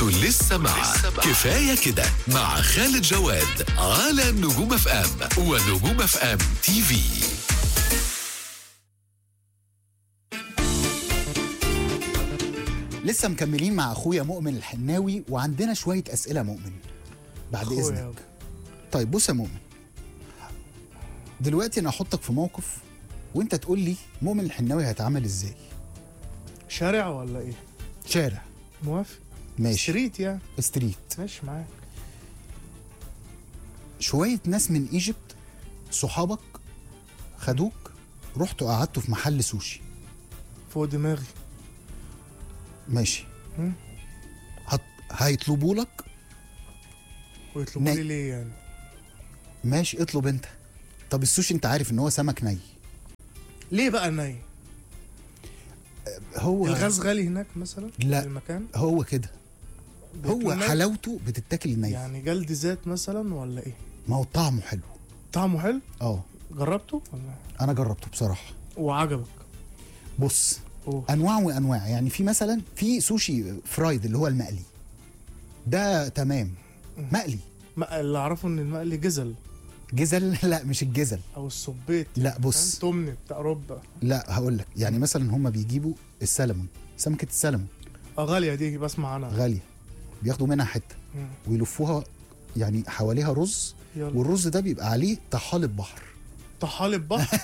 انتوا لسه مع كفايه كده مع خالد جواد على نجوم اف ام ونجوم اف ام تي في لسه مكملين مع اخويا مؤمن الحناوي وعندنا شويه اسئله مؤمن بعد أخويا. اذنك طيب بص يا مؤمن دلوقتي انا احطك في موقف وانت تقول لي مؤمن الحناوي هيتعامل ازاي شارع ولا ايه؟ شارع موافق ماشي ستريت يعني ستريت ماشي معاك شويه ناس من ايجيبت صحابك خدوك رحتوا قعدتوا في محل سوشي فوق دماغي ماشي مم. هت... هيطلبوا لك ويطلبوا ني. لي ليه يعني؟ ماشي اطلب انت طب السوشي انت عارف ان هو سمك ني ليه بقى ني؟ هو الغاز غالي هناك مثلا؟ لا. في المكان؟ هو كده هو بياكلوا ني؟ حلاوته بتتاكل ني يعني جلد ذات مثلا ولا ايه؟ ما هو طعمه حلو طعمه حلو؟ اه جربته ولا انا جربته بصراحه وعجبك؟ بص أوه. انواع وانواع يعني في مثلا في سوشي فرايد اللي هو المقلي ده تمام مقلي ما اللي اعرفه ان المقلي جزل جزل لا مش الجزل او الصبيت لا بص فاهم؟ تمن بتاع ربع لا هقول لك يعني مثلا هم بيجيبوا السلمون سمكه السلمون اه غاليه دي بسمع عنها غاليه بياخدوا منها حته مم. ويلفوها يعني حواليها رز يلا والرز ده بيبقى عليه طحالب بحر طحالب بحر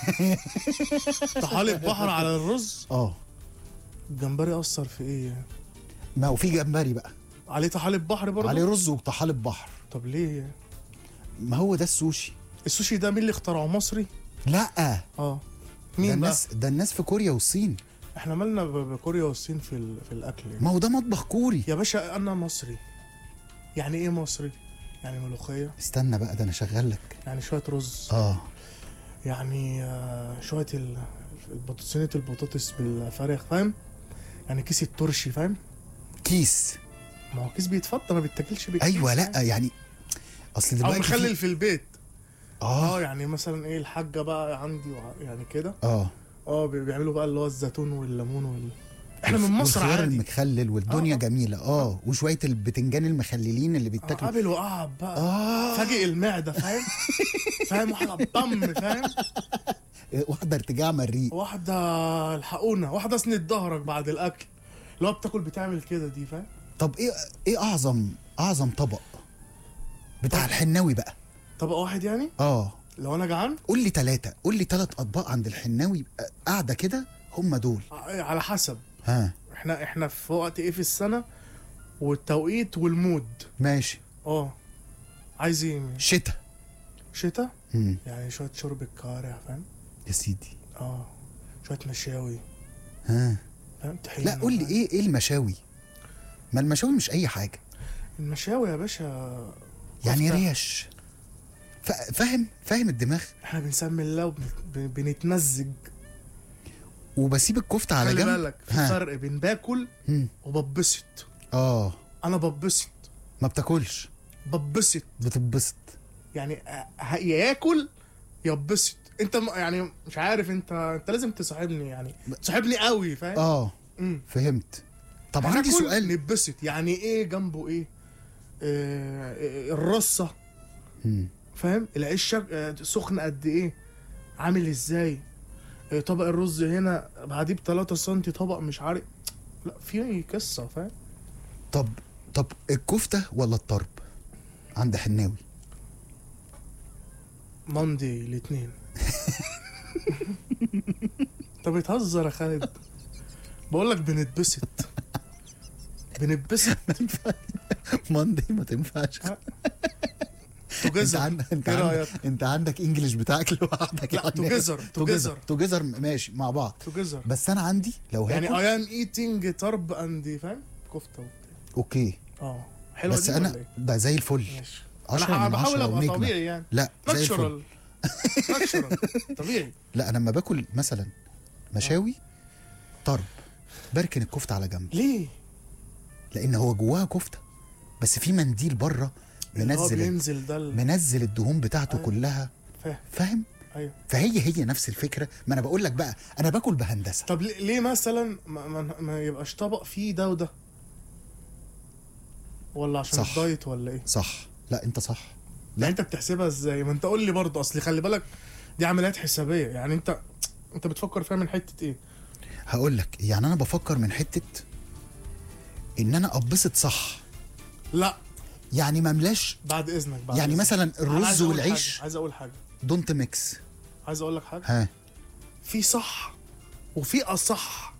طحالب بحر على الرز اه الجمبري اثر في ايه يعني؟ ما هو في جمبري بقى عليه طحالب بحر برضه عليه رز وطحالب بحر طب ليه يعني؟ ما هو ده السوشي السوشي ده مين اللي اخترعه مصري لا اه ده مين بقى الناس ده الناس في كوريا والصين احنا مالنا ب- بكوريا والصين في ال... في الاكل يعني. ما هو ده مطبخ كوري يا باشا انا مصري يعني ايه مصري يعني ملوخيه استنى بقى ده انا شغال لك يعني شويه رز اه يعني آه، شويه ال... البط- صينيه البطاطس بالفراخ فاهم يعني كيس الترشي فاهم كيس ما هو كيس بيتفضى ما بيتاكلش بالكيس ايوه لا فاهم؟ يعني اصل او دلوقتي مخلل في... في البيت اه اه يعني مثلا ايه الحاجه بقى عندي وع- يعني كده اه اه بي- بيعملوا بقى اللي هو الزيتون والليمون وال... احنا من مصر والخيار عادي المخلل والدنيا آه. جميله اه وشويه البتنجان المخللين اللي آه، بيتاكلوا قابل وقعب بقى اه فاجئ المعده فاهم فاهم واحده بطم فاهم واحده ارتجاع مريء واحده الحقونا واحده اسند ظهرك بعد الاكل اللي هو بتاكل بتعمل كده دي فاهم طب ايه ايه اعظم اعظم طبق بتاع الحناوي بقى طبق واحد يعني اه لو انا جعان قول لي ثلاثه قول لي ثلاث اطباق عند الحناوي آه، قاعده كده هم دول ع- على حسب ها احنا احنا في وقت ايه في السنه والتوقيت والمود ماشي اه عايز ايه شتاء شتاء مم. يعني شويه شرب الكوارع فاهم يا سيدي اه شويه مشاوي ها فاهم تحية لا قول لي ايه ايه المشاوي ما المشاوي مش اي حاجه المشاوي يا باشا يعني كفتة. ريش فا- فاهم فاهم الدماغ احنا بنسمي الله وبنتمزج وبسيب الكفته على خلي جنب بالك في ها. فرق بين باكل مم. وببسط اه انا ببسط ما بتاكلش ببسط بتتبسط يعني أ- ه- يا ياكل يبسط انت م- يعني مش عارف انت انت لازم تصاحبني يعني تصاحبني قوي فاهم اه امم فهمت طب عندي هناكل سؤال نتبسط يعني ايه جنبه ايه آه آه، الرصه مم. فاهم العيش شك... آه، سخن قد ايه عامل ازاي آه، طبق الرز هنا بعديه ب 3 سم طبق مش عارف لا في قصه فاهم طب طب الكفته ولا الطرب عند حناوي ماندي الاثنين انت بتهزر يا خالد بقول لك بنتبسط بنتبسط ماندي ما تنفعش انت توجذر عندك انت ايه عندك رايك انت عندك انجلش بتاعك لوحدك لا توجذر توجذر توجذر ماشي مع بعض توجذر بس انا عندي لو يعني هاكل اي ام ايتنج طرب اند فاهم كفته وبتاع اوكي اه حلوه بس دي انا ولا ايه؟ ده زي الفل ماشي 10 انا من بحاول 10 ابقى ونجمة. طبيعي يعني لا زي الفل ناتشورال ناتشورال طبيعي لا انا لما باكل مثلا مشاوي طرب بركن الكفته على جنب ليه؟ لان هو جواها كفته بس في منديل بره اللي هو منزل بينزل ده ال- منزل الدهون بتاعته أيوة. كلها فاهم فاهم ايوه فهي هي نفس الفكره ما انا بقول لك بقى انا باكل بهندسه طب ليه ليه مثلا ما, ما, ما يبقاش طبق فيه ده وده ولا عشان صح. الدايت ولا ايه صح لا انت صح لا انت بتحسبها ازاي ما انت قول لي برضه اصل خلي بالك دي عمليات حسابيه يعني انت انت بتفكر فيها من حته ايه هقول لك يعني انا بفكر من حته ان انا اتبسط صح لا يعني ما املاش بعد اذنك بعد يعني إذنك. مثلا أنا الرز عايز أقول والعيش حاجة. عايز اقول حاجه دونت ميكس عايز اقول لك حاجه ها في صح وفي اصح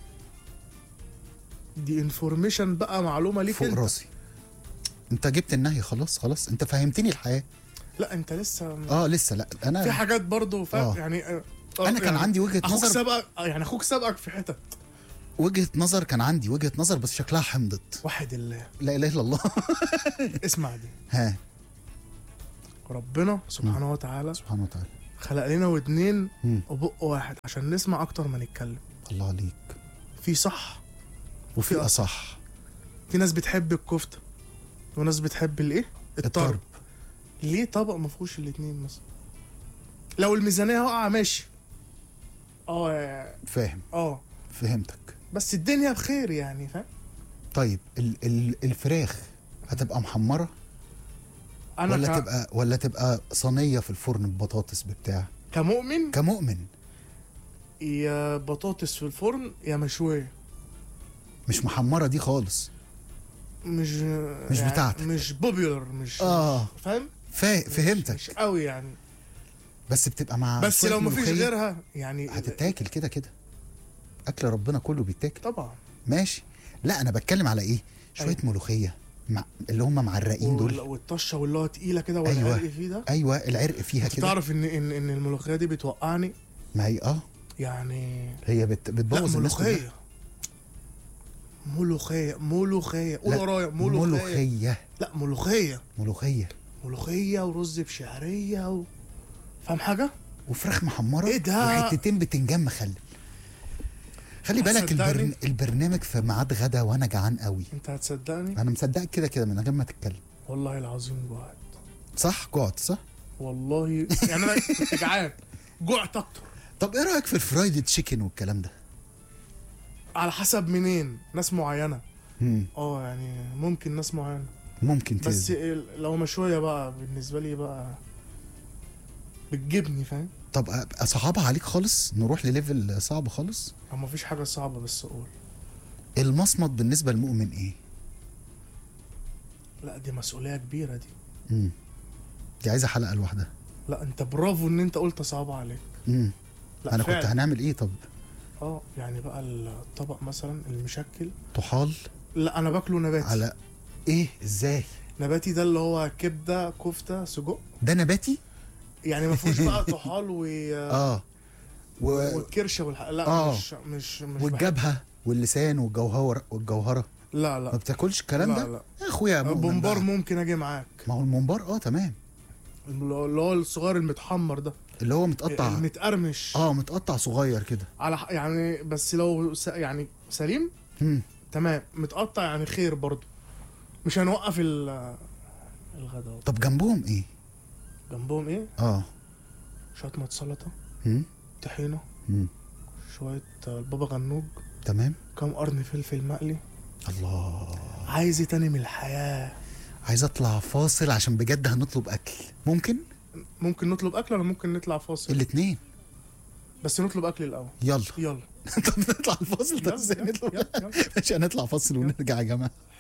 دي انفورميشن بقى معلومه ليك فوق انت راسي انت جبت النهي خلاص خلاص انت فهمتني الحياه لا انت لسه اه لسه لا في انا حاجات برضه فاهم آه. يعني آه، آه، انا كان يعني عندي وجهه اخوك نظر سبقك آه، يعني اخوك سبقك في حتت وجهه نظر كان عندي وجهه نظر بس شكلها حمضت واحد الله لا اله الا الله اسمع دي ها ربنا سبحانه وتعالى سبحانه وتعالى خلق لنا ودنين مم. وبق واحد عشان نسمع اكتر ما نتكلم الله عليك في صح وفي في اصح في ناس بتحب الكفته وناس بتحب الايه الطرب ليه طبق ما فيهوش الاتنين مثلا لو الميزانيه واقعه ماشي اه فاهم اه فهمتك بس الدنيا بخير يعني فاهم طيب ال ال الفراخ هتبقى محمره انا ولا ك... تبقى ولا تبقى صينيه في الفرن ببطاطس ببتاع كمؤمن كمؤمن يا بطاطس في الفرن يا مشويه مش محمره دي خالص مش مش بتاعتك. مش بوبيولر مش اه فاهم فا فهمتك مش قوي يعني بس بتبقى مع بس شوية لو مفيش ملوخية غيرها يعني هتتاكل كده كده اكل ربنا كله بيتاكل طبعا ماشي لا انا بتكلم على ايه شويه أيوة. ملوخيه مع اللي هم معرقين وال- دول والطشه واللي هو تقيله كده أيوة. والعرق فيه ده ايوه العرق فيها انت كده تعرف ان ان ان الملوخيه دي بتوقعني ما هي اه يعني هي بت لا بتبوظ الناس كلها. ملوخيه ملوخيه ملوخيه قول لا، ورايا ملوخيه ملوخيه لا ملوخيه ملوخيه ملوخيه ورز بشعريه و... فاهم حاجه وفراخ محمره إيه ده؟ وحتتين بتنجان مخلل خلي بالك هتصدقني؟ البرن... البرنامج في ميعاد غدا وانا جعان قوي انت هتصدقني انا مصدقك كده كده من غير ما تتكلم والله العظيم جوعت صح جوعت صح والله يعني انا كنت جعان جوعت اكتر طب ايه رايك في الفرايد تشيكن والكلام ده على حسب منين ناس معينه مم. اه يعني ممكن ناس معينه ممكن بس تز... ال- لو مشويه بقى بالنسبه لي بقى بتجيبني فاهم طب اصعبها عليك خالص نروح لليفل صعب خالص او مفيش حاجه صعبه بس اقول المصمت بالنسبه للمؤمن ايه لا دي مسؤوليه كبيره دي مم. دي عايزه حلقه لوحدها لا انت برافو ان انت قلت صعبه عليك مم. لا انا فعلا. كنت هنعمل ايه طب اه يعني بقى الطبق مثلا المشكل طحال لا انا باكله نباتي على ايه ازاي نباتي ده اللي هو كبده كفته سجق ده نباتي يعني ما فيهوش بقى طحال و اه و... والكرشه والح... لا آه. مش مش مش والجبهه واللسان والجوهره والجوهره بحب- لا ما لا بتاكلش الكلام لا ده لا يا اخويا مؤمن بومبار بقى. ممكن اجي معاك ما هو الممبار اه تمام اللي هو الصغير المتحمر ده اللي هو متقطع المتقرمش اه متقطع صغير كده على ح- يعني بس لو س... يعني سليم مم. تمام متقطع يعني خير برضو مش هنوقف ال الغداء طب جنبهم ايه جنبهم ايه اه شويه ميه سلطه مم. طحينه مم. شويه البابا غنوج تمام كام قرن فلفل مقلي الله عايز إيه تاني من الحياه عايز اطلع فاصل عشان بجد هنطلب اكل ممكن ممكن نطلب اكل ولا ممكن نطلع فاصل الاثنين بس نطلب اكل الاول يلا يلا طب نطلع الفاصل طب يلا ازاي يلا نطلع يلا يلا. ماشي هنطلع فاصل ونرجع يا جماعه